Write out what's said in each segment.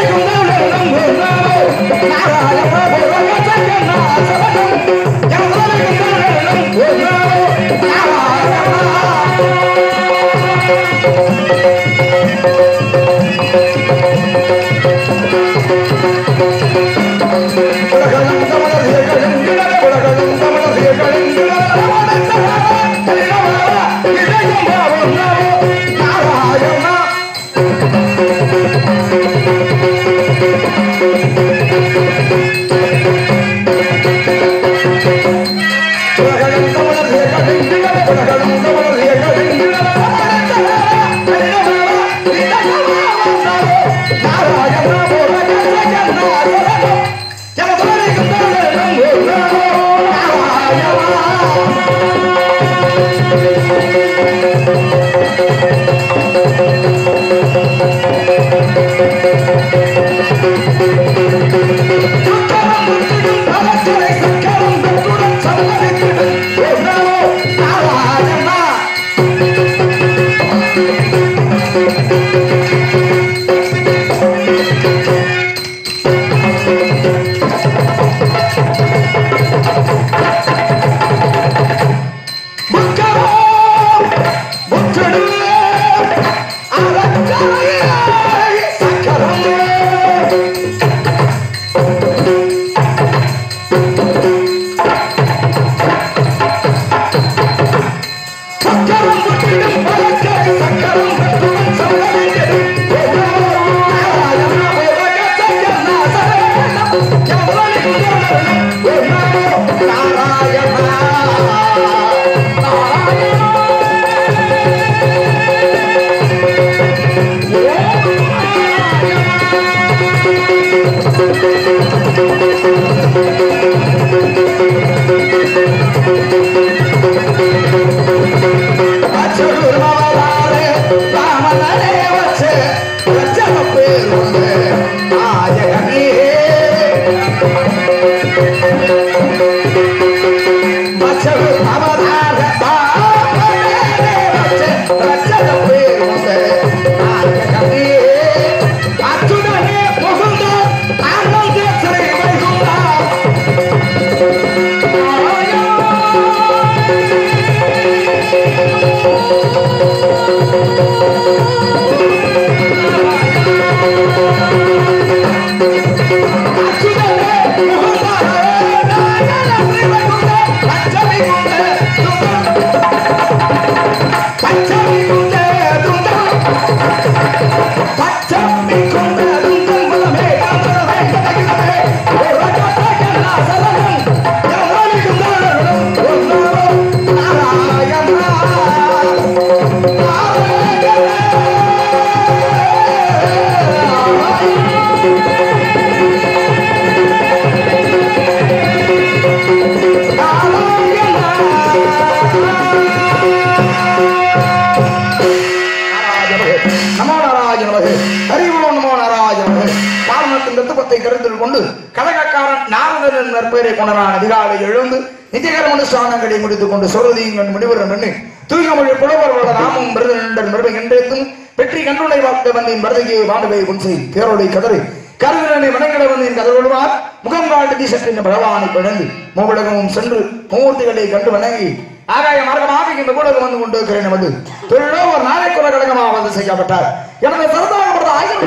நமோ நாராயண நமகே ஹரிவோ நமோ நாராயண நமகே காரணத்தின் தத்துவத்தை கருத்தில் கொண்டு கழகக்காரன் நாரதன் நற்பெயரை கொண்டனான் அதிகாலை எழுந்து நிதிகரமண ஸ்நானங்களை முடித்துக் கொண்டு சொல்வதையும் முடிவரும் பண்ணி தூய்மொழி புலவர்களோட நாமும் விருதுடன் மருமை என்றேத்தும் வெற்றி கண்டுடை வாக்க வந்தின் மருதையை வாண்டுவை புன்சை பேரோடை கதறி கருவிரனை வணங்கிட வந்தின் கதறுவார் முகம் காட்டு சற்றின் பகவானை பிழந்து மூவுலகமும் சென்று மூர்த்திகளை கண்டு வணங்கி ஆகாய மார்க்கமாக இந்த ஊடகம் வந்து கொண்டிருக்கிறேன் நமது தொழிலோ ஒரு நாளைக்குள்ள கழகமாக வந்து செய்யப்பட்டார் எனது சரதாகப்பட்ட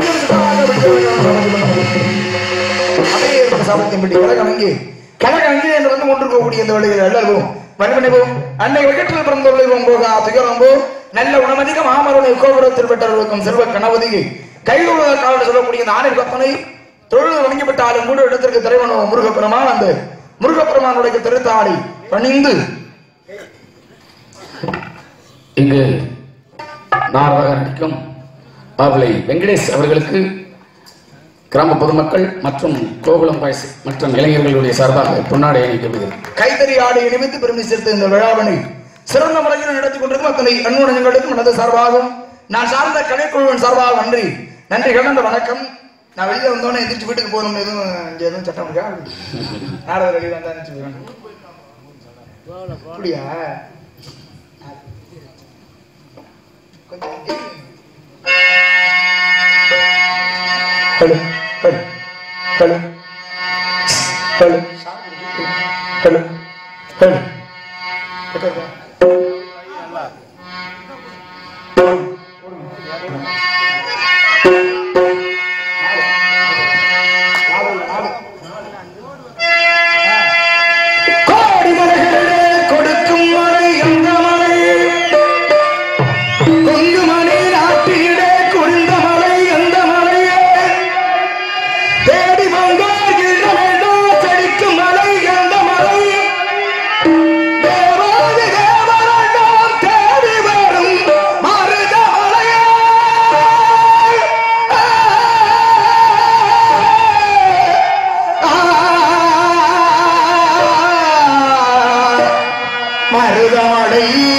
ஆயிரம் சாபத்தின்படி கழகம் இங்கே கழகம் இங்கே என்று வந்து கொண்டிருக்கக்கூடிய இந்த வழியில் எல்லாரும் வன்மணிவோம் அன்னை விகற்றில் பிறந்தவர்களையும் போக துயரம் போ நல்ல உணமதிக மாமருணை கோபுரத்தில் பெற்றவர்களுக்கும் செல்வ கணவதிகை கைகொள்ள காலம் சொல்லக்கூடிய இந்த ஆணிர் கப்பனை தொழில் வழங்கப்பட்டாலும் கூட இடத்திற்கு தலைவனோ முருகப்பெருமான் அந்த முருகப்பெருமானுடைய திருத்தாளி பணிந்து இங்கு நாரதாக நடிக்கும் பாபலை வெங்கடேஷ் அவர்களுக்கு கிராம பொதுமக்கள் மற்றும் கோகுலம் பாய்ஸ் மற்றும் இளைஞர்களுடைய சார்பாக பொன்னாடை அணிக்கப்படுகிறது கைத்தறி ஆடையை நிமித்து பெருமை சேர்த்த இந்த விழாவினை சிறந்த முறையில் நடத்தி கொண்டிருக்கும் அத்தனை அன்புடங்களுக்கும் எனது சார்பாகவும் நான் சார்ந்த கலைக்குழுவின் சார்பாக நன்றி நன்றி கலந்த வணக்கம் நான் வெளியே வந்தோடனே எதிர்த்து வீட்டுக்கு போகணும் எதுவும் இங்க எதுவும் சட்டம் இருக்கா நாடக வெளியே வந்தா நினைச்சு அப்படியா கொஞ்சம் ஹலோ கழு கழு கழு கழு கழு கோடி மலைகளே கொடுக்கும் மலை எந்த மலை கொங்கு மணி நாட்டிலே குளிர்ந்த மலை எந்த மலையே தேடி வந்தார் இல்லமென்றோ செடிக்கும் மலை எந்த மலை தேவாதி தேவரெல்லாம் தேடி வரும் மருத மலையே மருதமலையே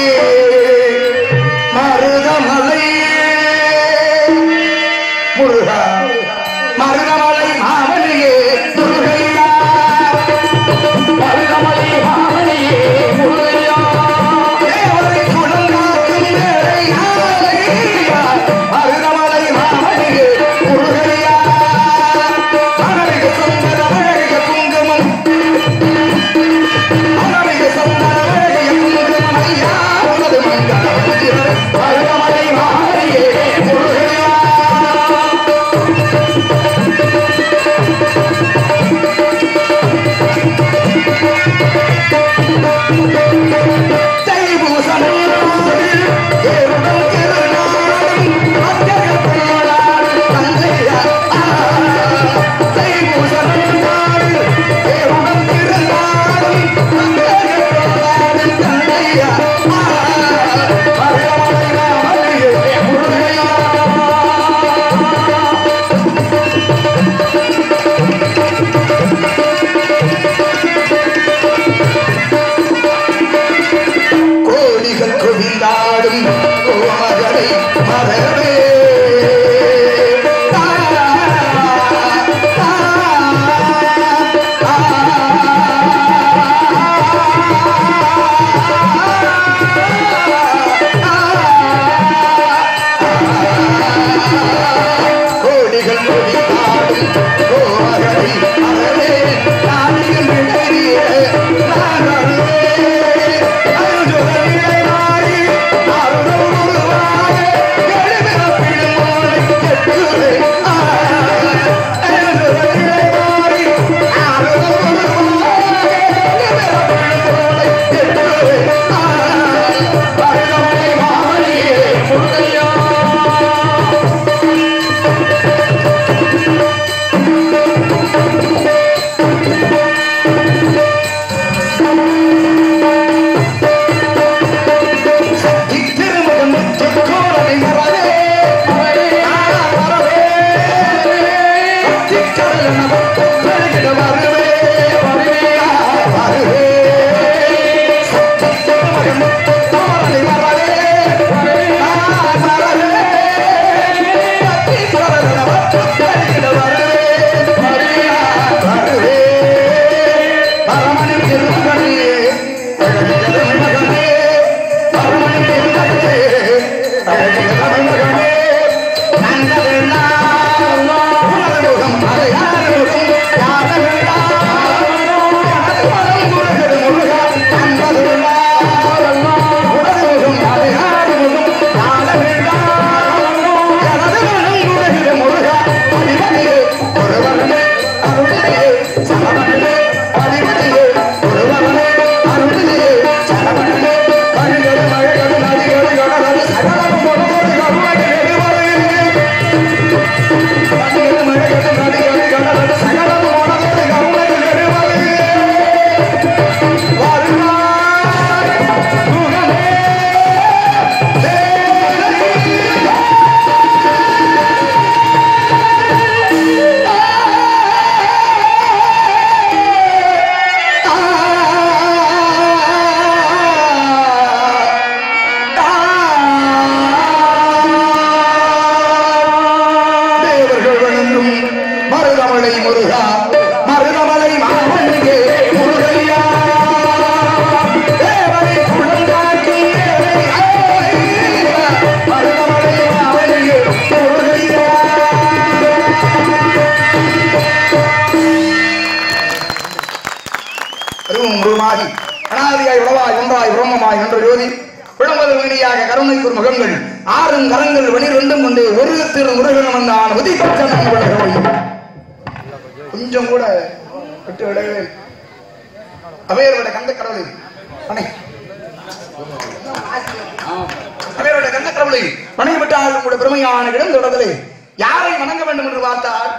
மருதமலையே முருகா மருதமலை மாமலையே முருகையா மருதமலை மாமலையே முருகையா தேவரை குணங்காக்கும் வேலையா மருதமலை மாமலையே முருகையா மனமிக சுந்தர அழகிய குங்குமம் மனமிக சுந்தர அழகிய குங்குமம் ஐயா உனது மங்களம் மருதமலை மாமலையே முருகையா கோடிகள் குவிந்தாடும் கோமகளை மறவே ஆ, ஆ, ஆ, கோடிகள் குவிந்தாடும் கோமகளை மறவே நாடிகள் விடறிய நான் வருவேன் அருள்ஜோதியை மாறி அருள் உருவாக எழுபிறப்பிடும் மோனை கெட்டுவேன். ஆ, அருள்ஜோதியை மாறி அருள் உருவாக எழுபிறப்பிடும் மோனை கெட்டுவேன். ஆ, மருதமலை மாமணியே முருகையா திருமணம் கோரலை மறவே மறவே கடல் நமக்கு பெருகிட வருவே வருவே வருவே திருமணம் கோரலை மறவே மறவே கடல் நமக்கு பெருகிட வருவே வருவே வருவே பரமனின் திருமகனே அழகிய திருமகனே பரமனின் திருமகனே அழகிய திருமகனே நந்தவெல்லாம் உனது முகம் அழகான முகம் யாரெல்லாம் எனது மனம் முருகது முருகா நந்தவெல்லாம் உனது முகம் அழகான முகம் யாரெல்லாம் எனது மனம் முருகது முருகா அதிபதியே ஒருவனே அருளிலே சரவணனே அதிபதியே ஒருவனே அருளிலே சரவணனே கண்கள் மழைகள் நதிகள் கடல் சகலம் பொருள் கருணை வருகிறே கண்கள் மழைகள் நதிகள் கடல் சகலம் பொருள் கருணை வருகிறே வருவாய் முகமே தேவர்கள் வணங்கும் மருதமலை முருகா மருதமலை மாமணியே முருகையா தேவரை குழந்தாக்கும் மருதமலை மாமணியே முருகையா பிரம்மமாகி அனாதியாய் உளவாய் ஒன்றாய் பிரம்மமாய் என்ற ஜோதி விளம்பர வீணியாக கருணைக்குர் முகங்கள் ஆறும் கரங்கள் வெளிரெண்டும் கொண்டு ஒரு திரு முருகன் வந்தான் உதிப்பட்ட நண்பர்கள் கொஞ்சம் கூட விட்டு விடவே இல்லை. அவையரோட கந்த கடவுளை அணை அவையரோட கந்த கடவுளை வணங்கிவிட்டாலும் கூட பெருமையான இடம் தொடர்தலே யாரை வணங்க வேண்டும் என்று பார்த்தால்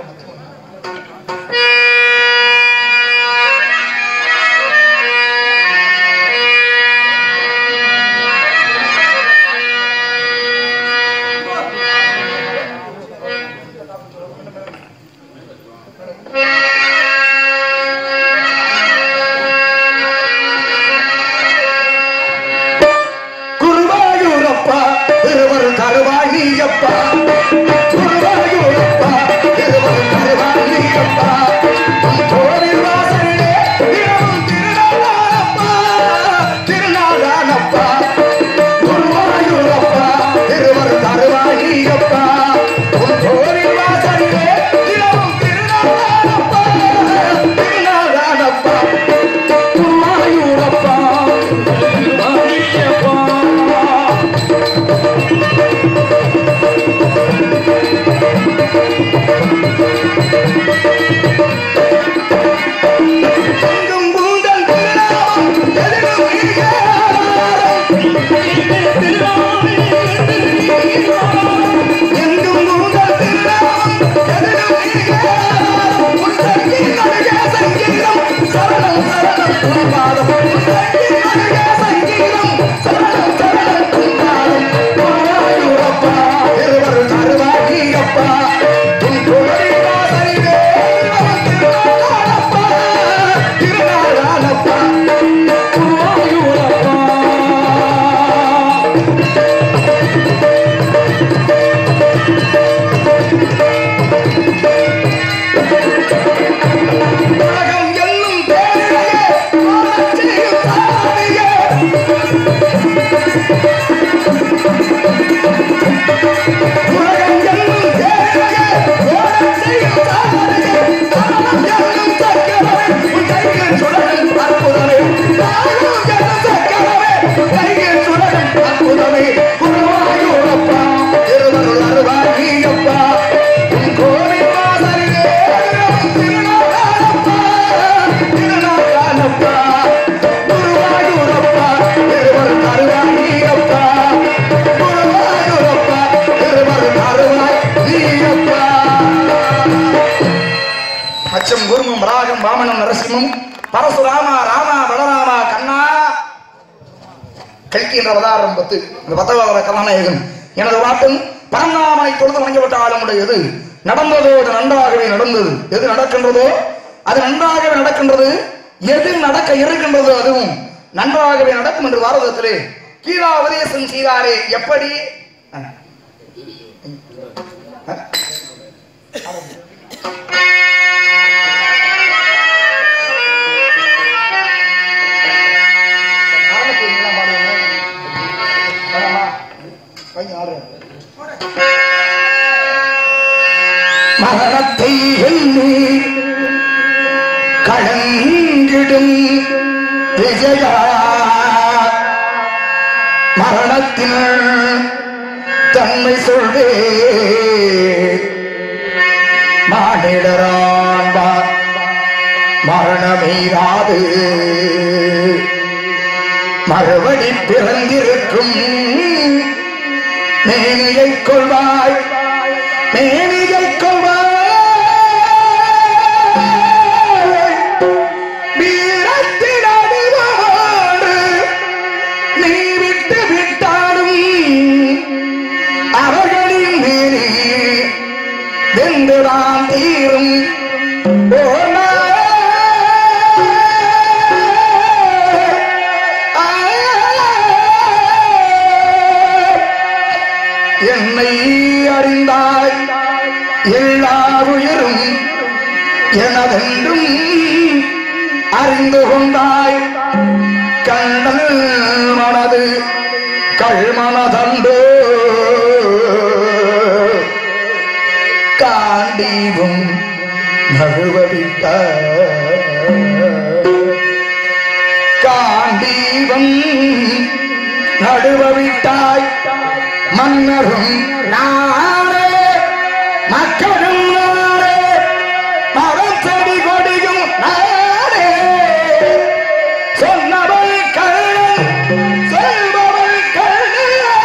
குருவாயூரப்பா திருவர் கருவாணியப்பா குருவாயூரப்பா திருவர் கருவாணியப்பா உன் கோவில் வாசலிலே தினமும் திருநாளானப்பா திருநாளானப்பா குருவாயூரப்பா திருவர் கருவாணியப்பா உன் கோவில் வாசலிலே தினமும் திருநாளானப்பா திருநாளானப்பா குருவாயூரப்பா எங்கும் கூந்தல் திருநாமம் எதிரும் எங்கும் கூந்தல் திருநாமம் எதிரும் உன் சங்கின் அருகே சங்கீதம் சரணம் சரணம் உன் பாதம் உன் சங்கின் அருகே சங்கீதம் சரணம் சரணம் உன் பாதம் குருவாயூரப்பா திருவர் கருவாகியப்பா உன் குமரி வாசலிலே அவன் திருநாளானப்பா திருநாளானப்பா குருவாயூரப்பா உலகம் என்னும் பேரிலே வாழச் செய்யும் சாதியே உலகம் என்னும் பேரிலே வாழச் செய்யும் சாதியே காலம் என்னும் சக்கரமே உன் கையில் சுழலும் அற்புதமே காலம் என்னும் சக்கரமே உன் கையில் சுழலும் அற்புதமே குருவாயூரப்பா திருவருள் அருவாகியப்பா உன் கோவில் வாசலிலே திருநாளானப்பா திருநாளானப்பா குருவாயூரப்பா திருவருள் அருவாகியப்பா குருவாயூரப்பா திருவருள் அருவாகியப்பா அச்சம் குருமும் ராகம் வாமனம் நரசிம்மம் பரசுராமா ராமா பலராமா கண்ணா கல்கி என்ற அவதாரம் பத்து இந்த பத்தவதார கதாநாயகன் எனது வாட்டும் பரந்தாமனை தொழுது வணங்கப்பட்ட ஆளுமுடையது நடந்ததோ அது நன்றாகவே நடந்தது எது நடக்கின்றதோ அது நன்றாகவே நடக்கின்றது எது நடக்க இருக்கின்றதோ அதுவும் நன்றாகவே நடக்கும் என்று பாரதத்திலே கீழா உபதேசம் செய்தாரே எப்படி அஹ். அஹ். ஆரம்பத்தில் என்னெல்லாம் பாடுவாங்க? வேணாமா? வைங்க, ஆடுறேன். மரணத்தை எண்ணி கலங்கிடும் விஜயா மரணத்தில் தன்மை சொல்வே மானிடராண்டார் மரணமீராது மறுபடி பிறந்திருக்கும் மேனியை கொள்வாய் மேனியை கொள்வாய் வீரத்தின் அடிவாடு நீ விட்டு விட்டாலும் அவர்களின் மேலே வென்றுதான் தீரும் ஓ என்னை அறிந்தாய் எல்லா உயிரும் எனதென்றும் அறிந்து கொண்டாய் கண்ணல் மனது கள்மனதண்டோ காண்டீவும் நழுவவிட்ட நடுவவிட்டாய் மன்னரும் நானே மக்களும் நானே மரம் செடி கொடியும் நானே சொன்னவள் கள்ளன் சொல்பவள் கள்ளன்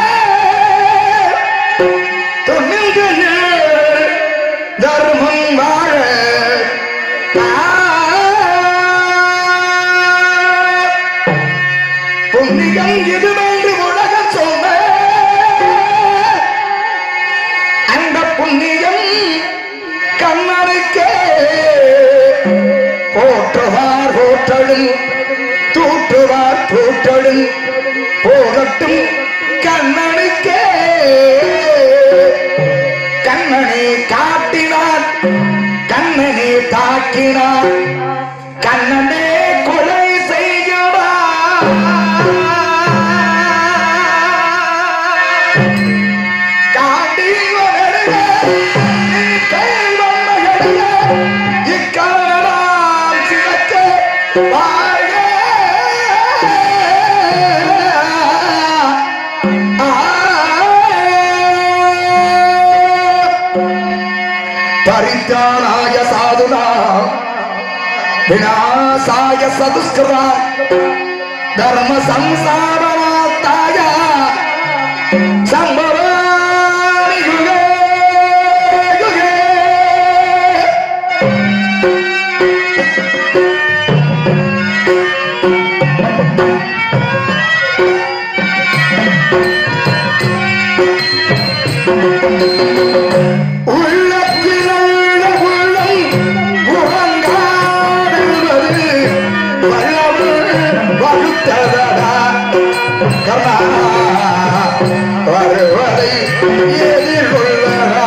துணிந்து தர்மம் வாழ புண்ணியம் இதுவென்று உலகம் சொன்ன அந்த புண்ணியம் கண்ணனுக்கே போற்றுவார் போற்றலும் தூற்றுவார் தூற்றலும் போகட்டும் கண்ணனுக்கே கண்ணனை காட்டினார் கண்ணனை தாக்கினார் கண்ணனே கொலை செய்கிறார் காட்டி வளருக, நீ கைவன் மகளுக, இக்காலம் சிறக்க வாழ்க. பரித்தானாய சாதுனா விநாசாய சதுஷ்கிருதா தர்ம சம்சாரநாத்தாய சம்பவாமி யுகே யுகே உள்ளத்திலுள்ள உள்ளம் உறங்காடுவது வல்லவன் வகுத்ததடா கர்ணா வருவதை எதிர்கொள்ளடா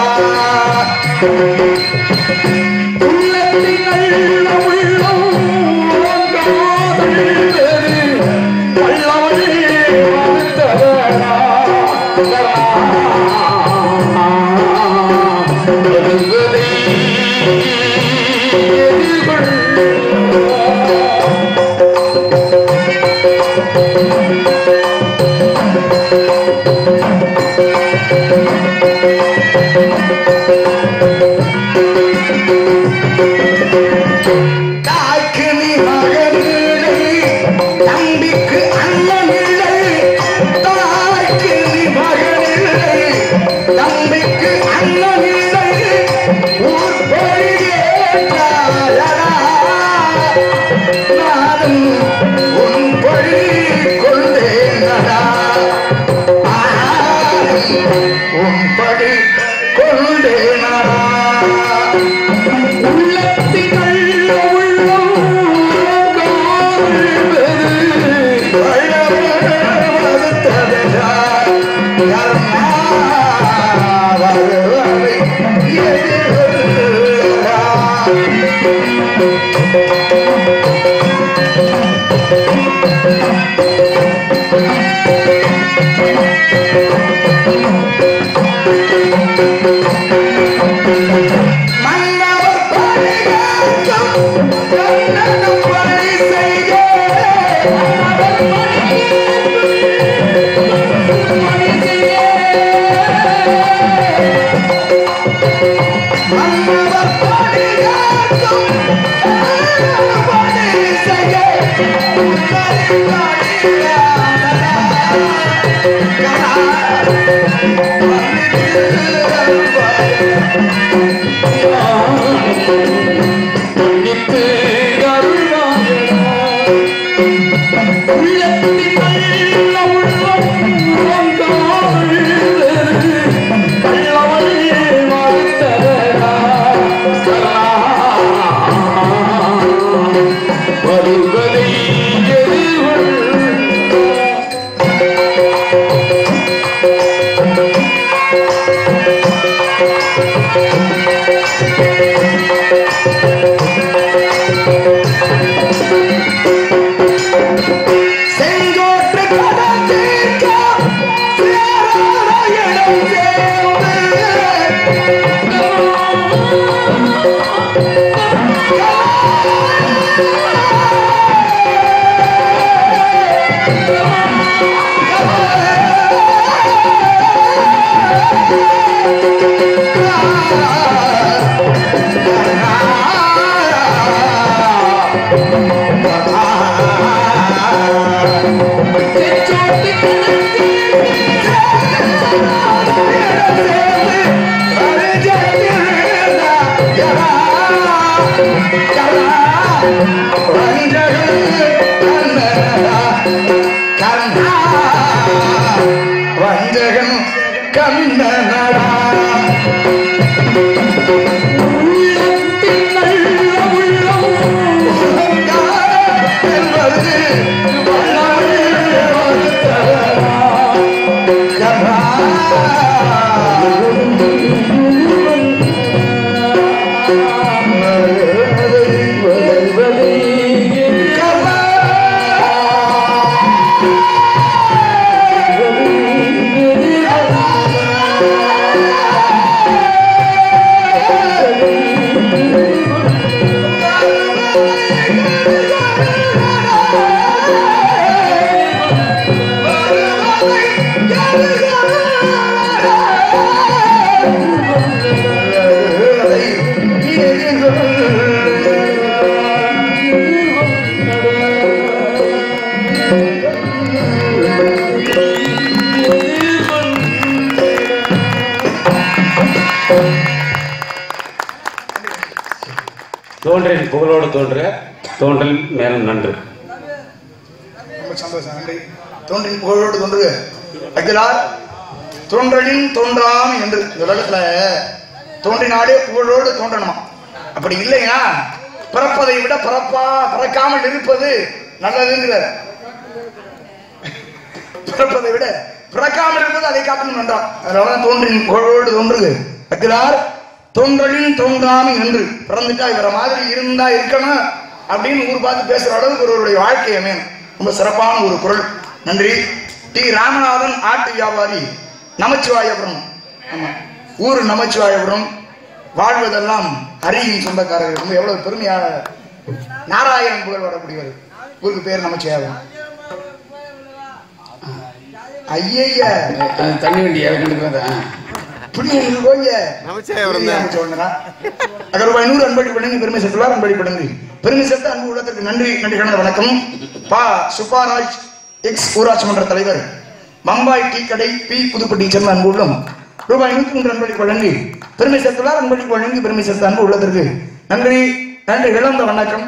உள்ளத்திலுள்ள உள்ளம் உறங்காடுவது வல்லவன் வகுத்ததடா வருவதை எதிர்கொள்ள தாய்க்கு நீ மகனில்லை தம்பிக்கு அண்ணனில்லை தாய்க்கு நீ மகனில்லை தம்பிக்கு அண்ணனில்லை ஊர் பொழியேற்றாளடா நானும் உன் பொழி கொண்டேனடா நானும் உன் படி கொண்டேனடா உள்ளத்தினுள் உள்ளம் காண்பது வளர்வதுதடா. கர்மா வருவதை எதிர்கொள்ளடா. மன்னவர் பணியாற்றும் கண்ணனும் பணி செய்ய மன்னவர் பணியாற்றும் கண்ணனும் பணி செய்ய உன்னதி மன்னித்து அருள்வாயடா. உள்ளத்தின் நல்ல உள்ளம் உறங்காடுவது வல்லவன் வகுத்ததடா. வருவதை எதிர்கொள்ள Thank வஞ்சகன் கண்ணனடா என்பது தோன்றின் புகழோடு தோன்ற தோன்றல் மேலும் நன்று ரொம்ப சந்தோஷம் நன்றி தோன்றின் புகழோடு தோன்றுக அகிலார் தோன்றலின் தோன்றாம் என்று இந்த உலகத்துல தோன்றினாலே புகழோடு தோன்றணுமா அப்படி இல்லையா பிறப்பதை விட பிறப்பா பிறக்காமல் இருப்பது நல்லதுங்கிறார் பிறப்பதை விட பிறக்காமல் இருப்பது அதை காட்டிலும் நன்றாம் அதனாலதான் தோன்றின் புகழோடு தோன்றுக அகிலார் தோன்றலின் தோன்றாமை என்று பிறந்துட்டா இவர மாதிரி இருந்தா இருக்கணும் அப்படின்னு ஊர் பார்த்து பேசுற அளவுக்கு ஒருவருடைய வாழ்க்கை அமையணும் ரொம்ப சிறப்பான ஒரு குரல் நன்றி டி ராமநாதன் ஆட்டு வியாபாரி நமச்சிவாயபுரம் ஆமா ஊர் நமச்சிவாயபுரம் வாழ்வதெல்லாம் அரியின் சொந்தக்காரர்கள் ரொம்ப எவ்வளவு பெருமையான நாராயணன் புகழ் வரக்கூடியவர் ஊருக்கு பேர் நமச்சிவாயபுரம் ஐய அது தண்ணி வண்டி இறக்கிட்டு ரூபாய் நூறு அன்படி படுங்க பெருமை சேர்த்துள்ளார் அன்படி படுங்க பெருமை சேர்த்து அன்பு உள்ளத்திற்கு நன்றி நன்றி கணக்கு வணக்கம் பா சுப்பாராஜ் எக்ஸ் ஊராட்சி மன்ற தலைவர் பம்பாய் டீ கடை பி புதுப்பட்டி சேர்ந்த அன்பு உள்ளம் ரூபாய் நூத்தி மூன்று அன்படி வழங்கி பெருமை சேர்த்துள்ளார் அன்படி வழங்கி பெருமை சேர்த்த அன்பு உள்ளத்திற்கு நன்றி நன்றி இழந்த வணக்கம்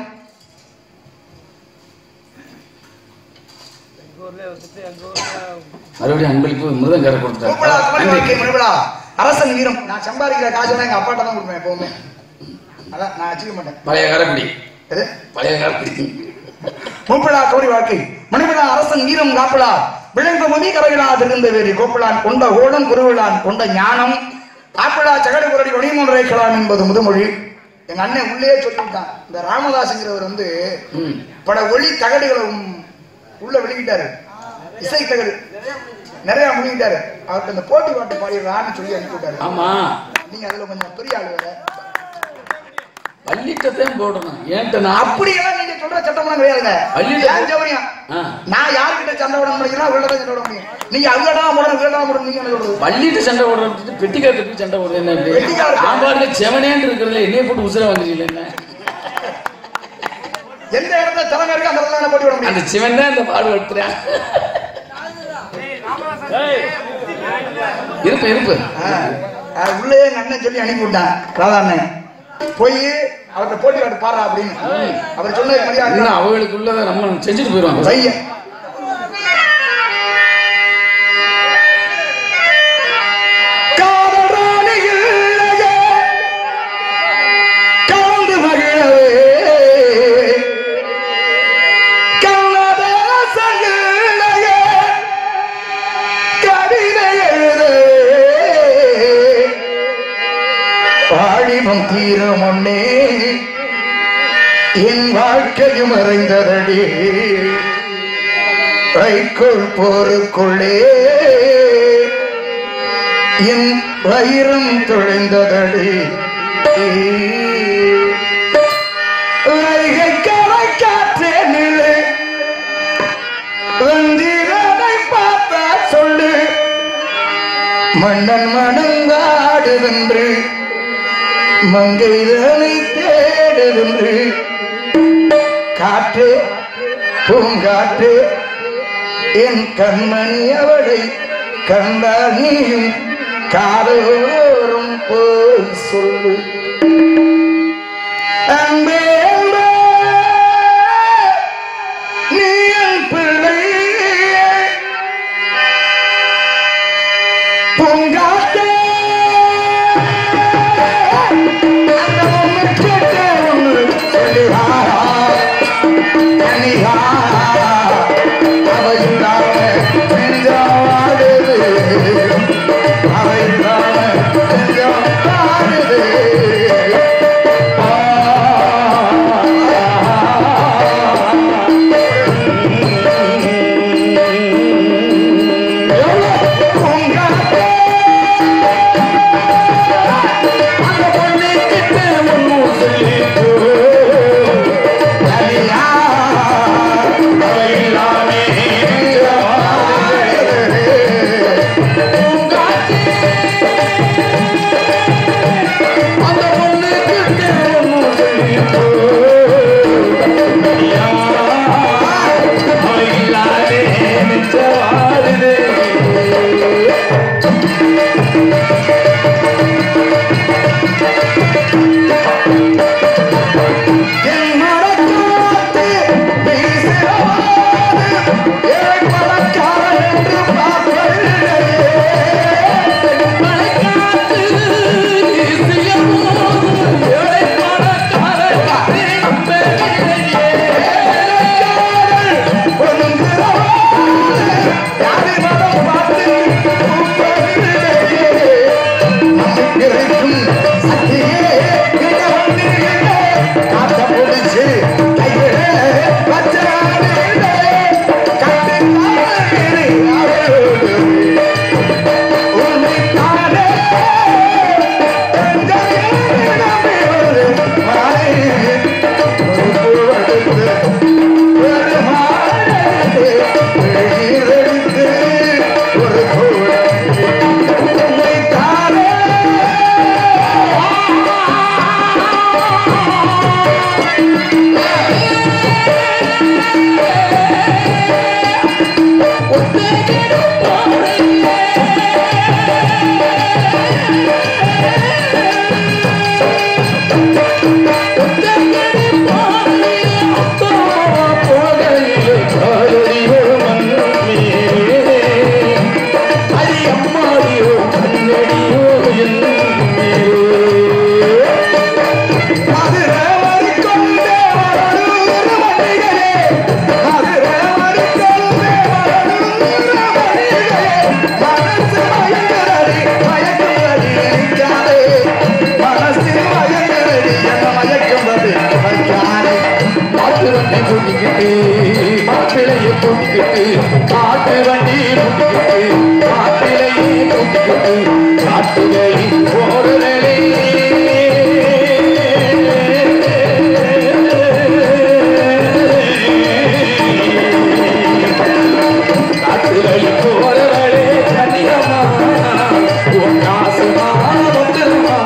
மறுபடியும் அன்பளிப்பு மிருதங்கார கொடுத்தாரு கூப்பிடா, குமரி நன்றி. வாழ்க்கை மறுபடா. அரசன் வீரம் நான் சம்பாதிக்கிற காசெல்லாம் எங்க அப்பாட்ட தான் கொடுப்பேன் எப்பவுமே அதான் நான் வச்சுக்க மாட்டேன் பழைய காரக்குடி எது பழைய காரக்குடி மூப்பிழா கௌரி வாழ்க்கை மணிவிழா அரசன் வீரம் காப்பிழா விளைந்த முதி கரையிலா திருந்த வேறு கோப்பிலான் கொண்ட ஓடம் குருவிழான் கொண்ட ஞானம் ஆப்பிளா சகடு குரடி ஒளிமூன்று வைக்கலாம் என்பது முதுமொழி எங்க அண்ணன் உள்ளே சொல்லிவிட்டான் இந்த ராமதாசுங்கிறவர் வந்து ம். பல ஒளி தகடுகளை உம் உள்ள வெளியிட்டாரு இசை தகடு நிறைய முடிக்கிட்டாரு அவர்கிட்ட இந்த போட்டி பாட்டு பாடிடுறான்னு சொல்லி அனுப்பிவிட்டாரு ஆமா நீங்க அதுல கொஞ்சம் பெரிய ஆளு வேற பள்ளிட்டத்தையும் போடணும் ஏன்ட்ட நான் அப்படியெல்லாம் நீங்க சொல்ற சட்டம்லாம் கிடையாதுங்க அள்ளிட்டு- ஏன் சௌரியம் ஆ. நான் யாருக்கிட்ட சண்டை விட முடியும்னா அவங்கள்ட்ட சண்டை விட முடியும் நீங்க அங்கடா போடணும் இங்கடா போடணும் நீங்க என்ன சொல்றது பள்ளிட்டு சண்டை போடுறது பெட்டிக்காரத்துக்கு சண்டை போடுறது என்ன இப்படி? பெட்டிக்காரத்து. நான் பாருங்க செவனேன்னு இருக்கிறதுல என்னைய போட்டு உசுர வாங்குறீங்களா என்ன எந்த இடத்துல திறமை இருக்கு அந்த இடத்துல போட்டி விட முடியும் அந்த சிவன் தான் இந்த பாடு எடுத்துறேன் இருப்பு இருப்பு ஆ, ஆ, உள்ளே எங்க அண்ணன் சொல்லி அனுப்பி விட்டான் ராதா அண்ணன் போய் அவர்கிட்ட போட்டி காட்டு பாடுறா அப்படின்னு அவர் சொன்னது மரியாதை இன்னும் அவங்களுக்கு உள்ளதை நம்ம செஞ்சுட்டு போயிடுவாங்க பையன் காதல் ராணி இல்லையே, கலந்து மகிழவே. கண்ணதாசன் இல்லையே, கவிதை எழுதவே. வாலிபம் தீரும் முன்னே என் வாழ்க்கையும் மறைந்ததடி வைக்குள் போருக்குள்ளே என் வயிறும் தொலைந்ததடி வைகை கரை காற்றே நிலை வந்திரனை பார்த்தா சொல்லு மன்னன் மணங்காடுதென்று மங்கைதனை தேடுதென்று காற்று பூங்காற்று என் கண்மணி அவளை கண்டால் நீயும் காதோறும் போய் சொல்லு அன்பே அன்பே, நீ என் பிள்ளை பூங்காத்தே அந்த ஒண்ணு கேட்ட ஒண்ணு சொல்லிவா தனியா அவ இல்லாம நெஞ்சாடுது அவ இல்லாம நெஞ்சாடுது பூங்காத்தே அந்த பொண்ணு கிட்ட ஒண்ணு சொல்லிட்டு தனியா அவ இல்லாம பூங்காத்தே அந்த பொண்ணு கிட்ட ஒண்ணு சொல்லிட்டு தனியா அவ இல்லாம நெஞ்சவாடுது என் மனக்காத்து வீசுவாது, ஏழை பணக்காரன் என்று பார்ப்பதில்லையே. ஒழுங்குறவாது, யாரை மனம் பார்த்து கூப்பிடுவதில்லையே. நமக்கிருக்கும் சக்தியே கிட்ட வந்தீர்களே. காத்த புடிச்சு கையில வச்சானீங்களே. கட்டினாரே அவரோடு. உன்னைத்தானே தந்தையே நம்பி ஒரு மாலை. ஒரு பூவெடுத்து, ஒரு மாலையை வெளியிலெடுத்து, ஒரு பூவெடுத்து, உன்னைத்தானே மதுரை வரிக்கொண்டே வரலூர் வண்டிகளே. மதுரை வரிக்கொண்டே வரலூர் வண்டிகளே. மனசு மயங்குதடி, மயக்குதடி வைக்காதே. மனசு மயங்குதடி, என்ன மயக்கும்படி வைக்காதே. மாட்டு வண்டி கூட்டிக்கிட்டு மாப்பிள்ளைய கூட்டிக்கிட்டு மாட்டு வண்டி கூட்டிக்கிட்டு மாப்பிள்ளைய கூட்டிக்கிட்டு காட்டுகளை போடுதலே காட்டுகளை போடுதலே கன்னியம்மா உன் காசுமா வந்துருமா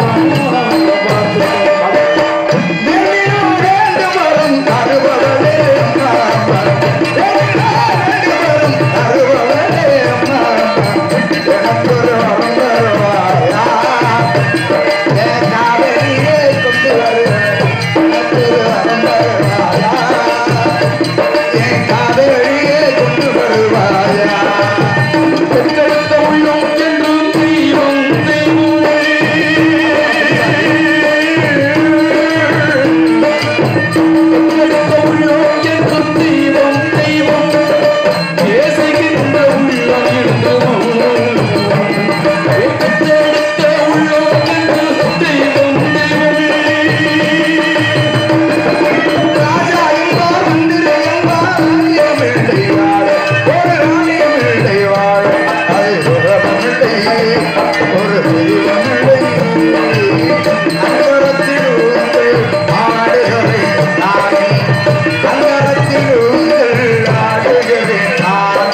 வெண்ணிலா வேண்டும் வரும் அறுபவளே அம்மா. வெண்ணிலா வேண்டும் வரும் அறுபவளே அம்மா. எனக்கொரு வரம் தருவாயா? என் காதலியே கொண்டு வருவேன். எனக்கொரு வரம் தருவாயா? என் காதலியே கொண்டு வருவாயா பெற்றெடுத்த உள்ளம் என்றும் தெய்வம் தெய்வமே பெற்றெடுத்த உள்ளம் என்றும் தெய்வம் தெய்வம் பேசுகின்ற உள்ளம் என்றும் பெற்றெடுத்த உள்ளம் என்றும் தெய்வம் தெய்வமே ராஜா என்பார் மந்திரி என்பார் ராணியமில்லை வாழ ஒரு ராணியமில்லை வாழ அது உறவமில்லை ஒரு தெய்வமில்லை அங்கரத்தில் உங்கள் ஆடுகிறேன் நானே அங்கரத்தில் உங்கள் ஆடுகிறேன் நான்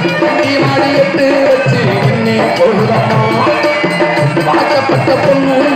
வாக்கப்பட்ட பொண்ணு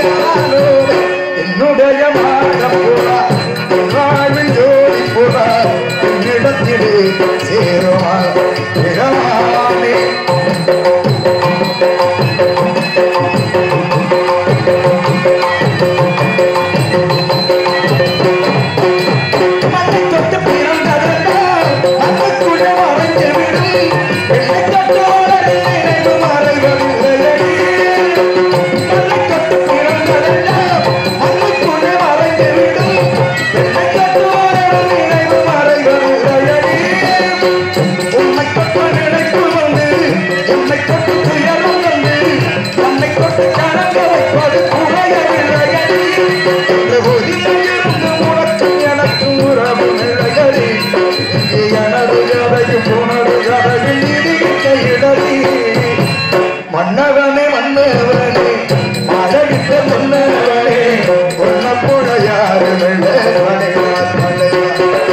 என்னுடைய மாடப்புறா வாழ்வின் ஜோடி புறா என்னிடத்திலே சேருமா இடமானே மண்ணை தொட்டு பிறந்ததெல்லாம் மண்ணுக்குள்ளே மறைந்து விடும். வெள்ளை தொட்டோட நினைவு மறைவதில்லையடி. மண்ணை தொட்டு பிறந்ததெல்லாம் மண்ணுக்குள்ளே மறைந்து விடும். வெள்ளை தொட்டோட நினைவு மறைவதில்லையடி. உன்னை தொட்ட நினைப்பு வந்து, என்னை தொட்டு துயரம் வந்து, தன்னை தொட்டு கலங்க வைப்பது குறையவில்லையடி. இந்த ஒதியிலிருந்து உனக்கும் எனக்கும் உறவு நிலையடி. இங்கே எனது கதையும் உனது கதையும் நீடிக்க இடறி. மன்னவனே மன்னவனே மழவிட்ட மன்னவனே உன்னை போல யாரும் இல்லை மலையா மலையா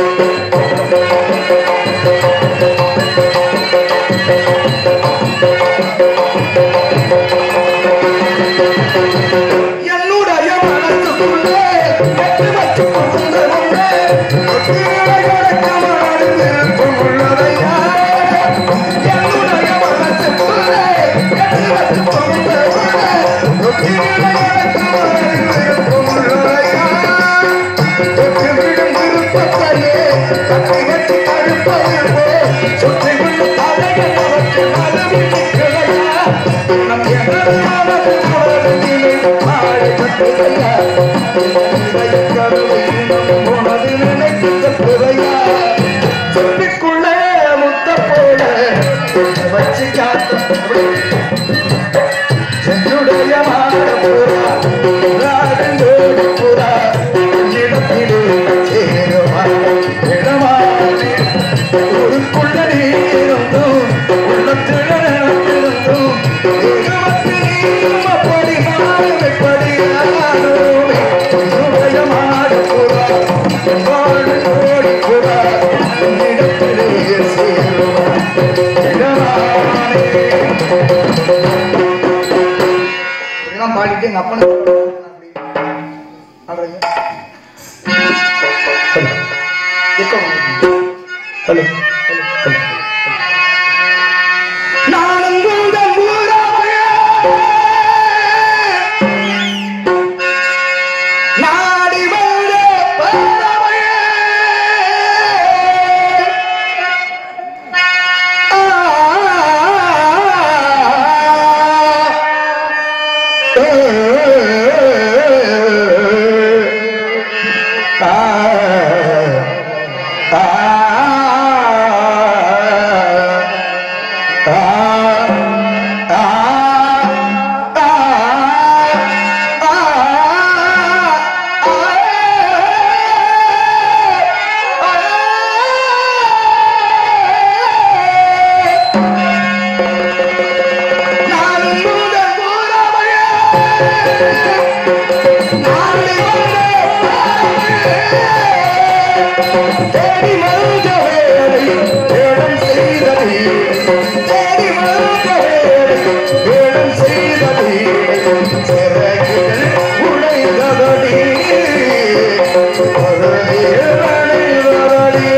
என்னுடைய மனசுக்குள்ளே கட்டி வச்சு கொண்டவனே ஒத்திரைகளுக்கு மனதில் விருப்பம் உள்ளதையா என்னுடைய மனசுக்குள்ளே கட்டி வச்சு கொண்டவனே ஒத்திரைகளுக்கு மனதில் விருப்பம் உள்ளதையா தொட்டு விடும் விருப்பத்தையே கட்டி வச்சு தடுப்பது போல் சுற்றி விடும் தலைகள் அவற்றை மனதில் கிளையா நம் எதிர்காலத்து உலகத்திலே மாறிப்பட்டதையா இதயக் கருவை இனம் உனது நினைக்கின்ற பிறையா சுற்றிக்குள்ளே முத்த போல வச்சு காத்த சென்றுடைய மாடப்புறா ராஜந்தோடு புறா என்னிடத்திலே சேருமா இடமானே ஊருக்குள்ள நீ இருந்தும் உள்ளத்தில் நினைத்திருந்தும் இருபத்தி நீரும் அப்படி மாறுமைப்படியானோமே என்னுடைய மாடப்புறா வாழு கோடி புறா என்னிடத்திலே சேருமா இடமானே இப்படிலாம் பாடிட்டு எங்க அப்பனை ஹலோ நானும் உங்கள் ஊராமையே நாடி வந்த பறவையே நானும் முதல் ஊராமையே நாடி வந்த தேடி மருத வேலை வேடம் செய்ததை தேடி மருத வேலை வேடம் செய்ததை சிறகில் உடைந்ததடி வரடி வரடி வரடி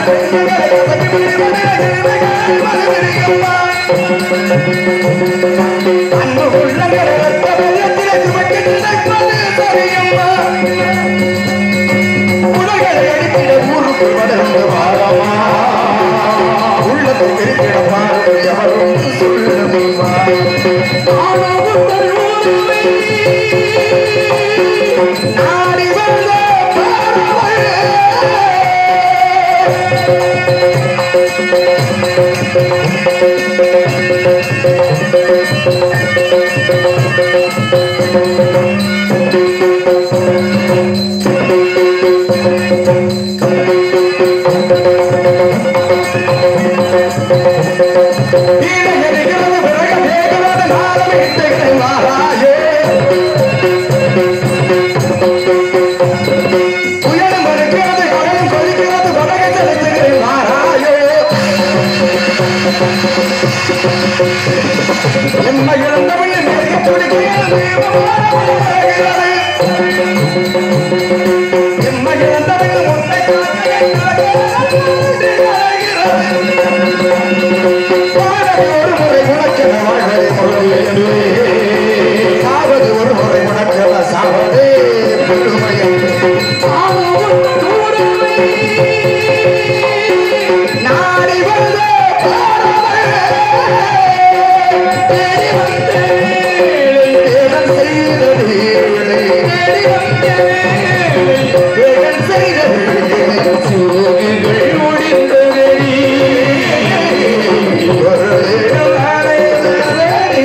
அன்பு உள்ளங்களை ரத்த வெள்ளத்திலே சுமக்கி நினைப்பது சரியம்மா உலகளை அடித்திட ஊருக்குள் வளர்ந்து வாழமா உள்ளத்தை பிரித்திட பாரு எவரும் சொல்லுமா நாடி வந்த பாரவளே. வீணெறிகிறது விறகு வேகிறது நாளம் இட்டுகிறது மாறாயே. புயலும் வருகிறது கடலும் கொதிக்கிறது வடகை செலுத்துகிறது மாறாயே. என்னை இழந்தவள் மேற்க துடிக்கிறது வருகிறது. என்னை இழந்தவள் முன்னை காக்க வாழ்வது ஒரு முறை உனக்கென வாழ்வதை முழுமை என்று சாவது ஒரு முறை உனக்கென சாவதே பெருமை என்று நாடி வந்த பாரவளே, தேடி வந்த வேடன் செய்த வேலை. வேடன் செய்த வேலை. சிறுகுகள் முடிந்ததடி. ஒரு நாளையதடி.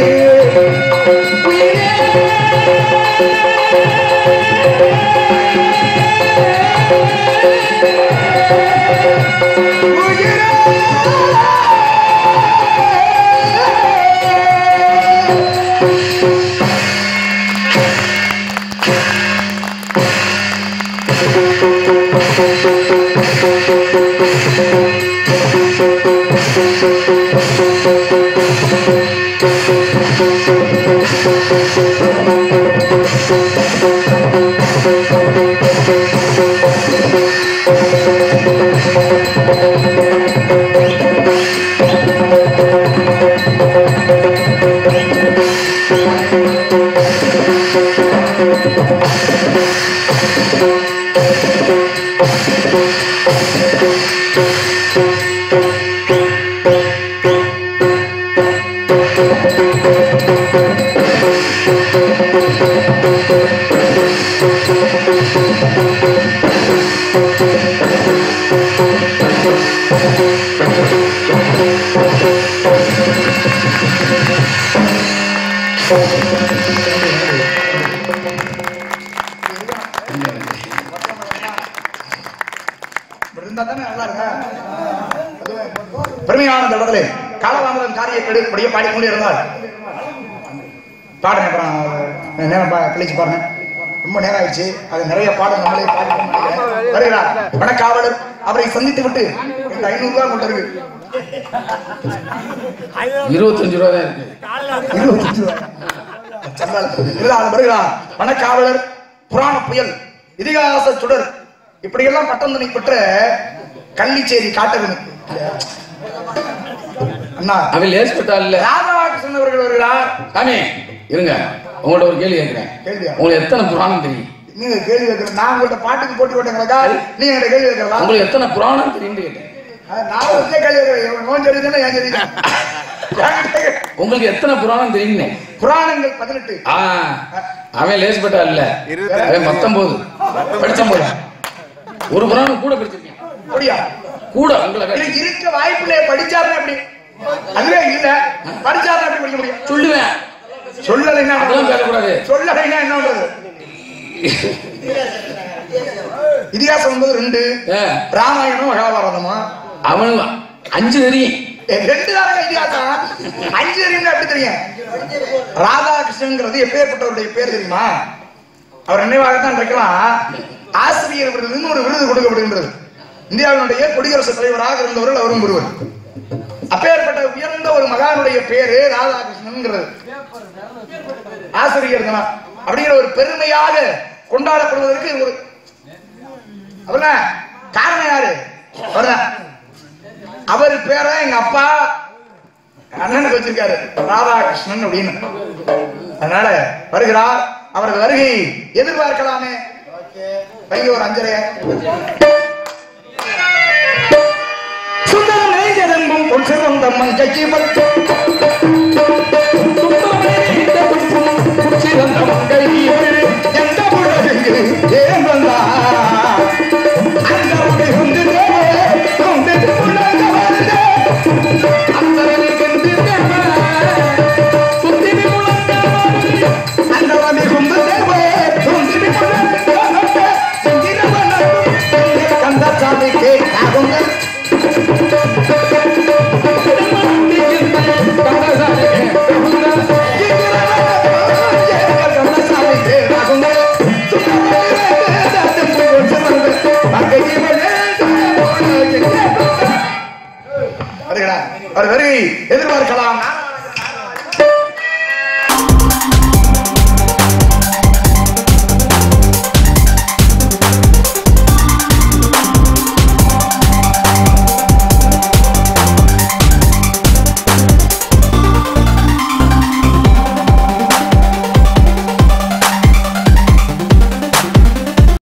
இப்படி இருந்தா தானே நல்லா இருக்கா? பெருமையான இந்த இடத்துல காலவாமதம் காரிய கெடுப்படியே பாடிக்கொண்டே இருந்தால் பாடுங்க அப்புறம் நேரம் பா- கழிச்சு பாருங்க ரொம்ப நேரம் ஆயிடுச்சு அது நிறைய பாடம் நம்மளே பாடிக்கணும்னு நினைக்கிறேன். வருகிறார் வணக்காவலர் அவரை சந்தித்து விட்டு இந்த ஐநூறு ரூபாய் கொண்டு இருக்கு இருபத்தஞ்சு ரூபா தான் இருக்கு இருபத்தஞ்சு ரூபாய் சம்பளம். இருந்தாலும் வருகிறார் வனக்காவலர் புராண புயல் இதிகாச சுடர் இப்படியெல்லாம் பட்டம் தனி பெற்ற கள்ளிச்சேரி காட்டவனு அண்ணா அவன் லேஸ்பட்டா இல்ல ராதாகிருஷ்ணன் அவர்கள் வருகிறார் சாமி இருங்க உங்கள்ட்ட ஒரு கேள்வி கேட்கிறேன் கேள்வியா? உங்களுக்கு எத்தனை புராணம் தெரியும் நீங்க கேள்வி கேட்கற நான் உங்கள்ட்ட பாட்டுக்கு போட்டி போட்டீங்களா நீங்க என்கிட்ட கேள்வி கேட்கலாம் உங்களுக்கு எத்தனை புராணம் தெரியும் கேட்டேன் நான் வந்து கேள்வி கேட்கிறேன் நோன் தெரியுதுன்னா ஏன் தெரியுது என்கிட்ட கேளு. உங்களுக்கு எத்தனை புராணம் தெரியும்னே புராணங்கள் பதினெட்டு ஆ அவன் லேஸ்பட்டா இல்ல அவன் பத்தொன்பது படிச்சம் போல ஒரு புராணம் கூட படிச்சிருக்கேன் அப்படியா கூட உங்களை இல்ல விட. இருக்க வாய்ப்புல படிச்சாருன்னா எப்படி அதுவே இல்ல படிச்சாருன்னா எப்படி படிக்க முடியும் சொல்லுவேன் சொல்லலைன்னா அதெல்லாம் பேசக்கூடாது சொல்லலைன்னா என்ன பண்றது இதிகாசம் என்பது ரெண்டு ஆ, ராமாயணம் மகாபாரதமா அவனுங்க அஞ்சு தெரியும் ஏ, ரெண்டு தானே இதிகாசம் அஞ்சு தெரியும்னா எப்படி தெரியும் ராதாகிருஷ்ணங்கிறது எப்பேற்பட்டவருடைய பேர் தெரியுமா அவர் நினைவாகத்தான் இருக்கலாம் ஆசிரியர் விருதுன்னு ஒரு விருது கொடுக்கப்படுகின்றது இந்தியாவினுடைய குடியரசுத் தலைவராக இருந்தவர்கள் அவரும் ஒருவர் அப்பேற்பட்ட உயர்ந்த ஒரு மகானுடைய பேரு ராதாகிருஷ்ணன்ங்கிறது ஆசிரியர் தினம் அப்படிங்கிற ஒரு பெருமையாக கொண்டாடப்படுவதற்கு ஒரு அவர்தான் காரணம் யாரு அவர்தான் அவர் பேரை எங்க அப்பா அண்ணனுக்கு வச்சிருக்காரு ராதாகிருஷ்ணன் அப்படின்னு அதனால வருகிறார் அவரது வருகை எதிர்பார்க்கலாமே வைங்க ஒரு அஞ்சரைய சுந்தரம் நெய்தெங்கும் பொன் சிறந்த மங்கைக்கு பட்டு சிறந்த மங்கை எந்த உலகிற்கு ஏன் வந்தார் அந்த உடை கொண்டு கொண்டு உலக வந்தே அந்த வண்டி கொண்டு தேவே கொண்டு கந்தசாமிக்கு ஆகுங்க கந்தசாமிக்கு ஆகுங்க வருகிறார் அவர் வருகை எதிர்பார்க்கலாம்